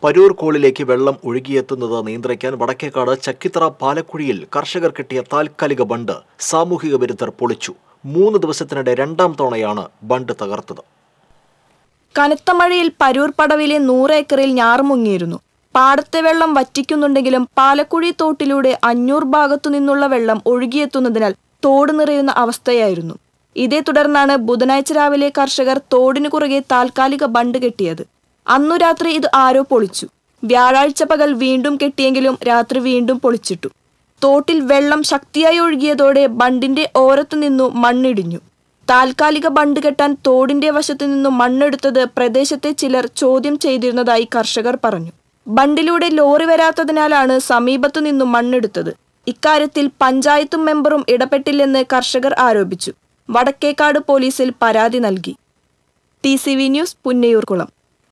പരൂർ കോളിലേക്ക് വെള്ളം ഒഴുകിയെത്തുന്നത് നിയന്ത്രിക്കാൻ വടക്കേക്കാട് ചക്കിത്തറ പാലക്കുഴിയിൽ കർഷകർ കെട്ടിയ താൽക്കാലിക ബണ്ട് സാമൂഹിക വിരുദ്ധർ പൊളിച്ചു മൂന്ന് ദിവസത്തിനിടെ രണ്ടാം തവണയാണ് ബണ്ട് തകർത്തത് കനത്ത മഴയിൽ പരൂർ പടവിലെ നൂറ് ഏക്കറിൽ ഞാറുമുങ്ങിയിരുന്നു പാടത്തെ വെള്ളം വറ്റിക്കുന്നുണ്ടെങ്കിലും പാലക്കുഴി തോട്ടിലൂടെ അഞ്ഞൂർ ഭാഗത്തു നിന്നുള്ള വെള്ളം ഒഴുകിയെത്തുന്നതിനാൽ തോട് നിറയുന്ന അവസ്ഥയായിരുന്നു ഇതേ തുടർന്നാണ് ബുധനാഴ്ച രാവിലെ കർഷകർ തോടിനു കുറുകെ താൽക്കാലിക ബണ്ട് കെട്ടിയത് അന്നു രാത്രി ഇത് ആരോ പൊളിച്ചു വ്യാഴാഴ്ച പകൽ വീണ്ടും കെട്ടിയെങ്കിലും രാത്രി വീണ്ടും പൊളിച്ചിട്ടു തോട്ടിൽ വെള്ളം ശക്തിയായി ഒഴുകിയതോടെ ബണ്ടിന്റെ ഓരത്തു നിന്നു മണ്ണിടിഞ്ഞു താൽക്കാലിക ബണ്ട് കെട്ടാൻ തോടിന്റെ വശത്തു നിന്നും മണ്ണെടുത്തത് പ്രദേശത്തെ ചിലർ ചോദ്യം ചെയ്തിരുന്നതായി കർഷകർ പറഞ്ഞു ബണ്ടിലൂടെ ലോറി വരാത്തതിനാലാണ് സമീപത്തു നിന്നും മണ്ണെടുത്തത് ഇക്കാര്യത്തിൽ പഞ്ചായത്തും മെമ്പറും ഇടപെട്ടില്ലെന്ന് കർഷകർ ആരോപിച്ചു വടക്കേക്കാട് പോലീസിൽ പരാതി നൽകി T C V news Punnayurkulam